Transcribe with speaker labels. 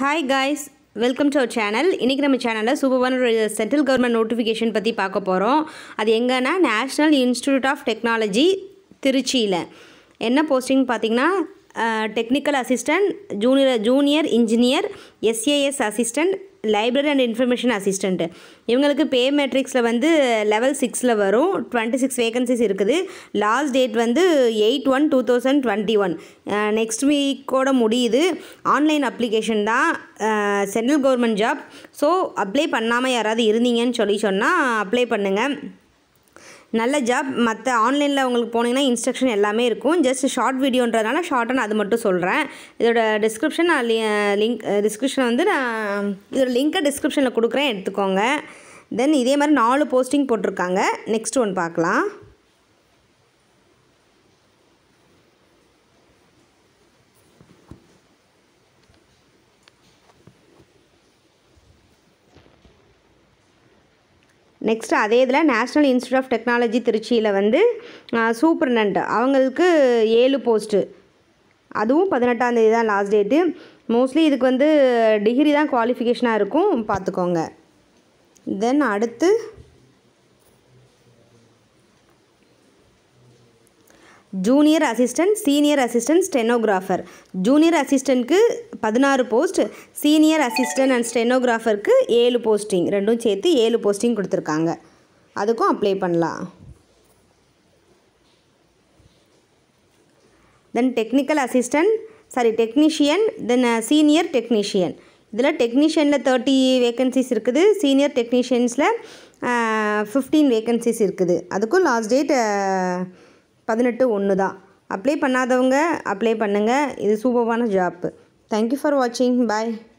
Speaker 1: hi guys welcome to our channel இன்றைக்கி நம்ம சேனலில் சூப்பரான ஒரு சென்ட்ரல் கவர்மெண்ட் நோட்டிஃபிகேஷன் பற்றி பார்க்க போகிறோம் அது எங்கன்னா நேஷ்னல் இன்ஸ்டிடியூட் ஆஃப் டெக்னாலஜி திருச்சியில் என்ன போஸ்டிங் பார்த்தீங்கன்னா technical assistant junior junior engineer SAS assistant library and information assistant இவங்களுக்கு பே மேட்ரிக்ஸில் வந்து லெவல் சிக்ஸில் வரும் டுவெண்ட்டி சிக்ஸ் வேகன்சிஸ் இருக்குது லாஸ்ட் டேட் வந்து eight one two thousand twenty one next வீக்கோட முடியுது ஆன்லைன் அப்ளிகேஷன் தான் central government job so apply பண்ணாமல் யாராவது இருந்தீங்கன்னு சொல்லி சொன்னால் அப்ளை பண்ணுங்கள் நல்ல ஜாப் மற்ற ஆன்லைனில் உங்களுக்கு போனீங்கன்னா இன்ஸ்ட்ரக்ஷன் எல்லாமே இருக்கும் ஜஸ்ட் ஷார்ட் வீடியோன்றதுனால ஷார்ட்டாக அது மட்டும் சொல்கிறேன் இதோட டிஸ்கிரிப்ஷன் நான் லிங்க் டிஸ்கிரிப்ஷன் வந்து நான் இதோட லிங்க்கை டிஸ்கிரிப்ஷனில் கொடுக்குறேன் எடுத்துக்கோங்க தென் இதே மாதிரி நாலு போஸ்டிங் போட்டிருக்காங்க நெக்ஸ்ட் ஒன் பார்க்கலாம் நெக்ஸ்ட் அதே இதில் நேஷ்னல் இன்ஸ்டியூட் ஆஃப் டெக்னாலஜி திருச்சியில் வந்து சூப்பர்னண்ட் அவங்களுக்கு ஏழு போஸ்ட்டு அதுவும் பதினெட்டாந்தேதி தான் லாஸ்ட் டேட்டு மோஸ்ட்லி இதுக்கு வந்து டிகிரி தான் குவாலிஃபிகேஷனாக இருக்கும் பார்த்துக்கோங்க தென் அடுத்து junior assistant senior assistant stenographer junior அசிஸ்டண்ட்க்கு பதினாறு போஸ்ட் சீனியர் அசிஸ்டன்ட் அண்ட் ஸ்டெனோகிராஃபருக்கு ஏழு போஸ்டிங் ரெண்டும் சேர்த்து ஏழு போஸ்டிங் கொடுத்துருக்காங்க அதுக்கும் அப்ளை பண்ணலாம் then technical assistant sorry technician then senior technician இதில் டெக்னீஷியனில் தேர்ட்டி வேக்கன்சிஸ் இருக்குது சீனியர் டெக்னீஷியன்ஸில் ஃபிஃப்டீன் வேக்கன்சிஸ் இருக்குது அதுக்கும் லாஸ்ட் டேட் பதினெட்டு ஒன்று தான் அப்ளை பண்ணாதவங்க அப்ளை பண்ணுங்கள் இது சூப்பரான ஜாப்பு தேங்க்யூ ஃபார் வாட்சிங் பாய்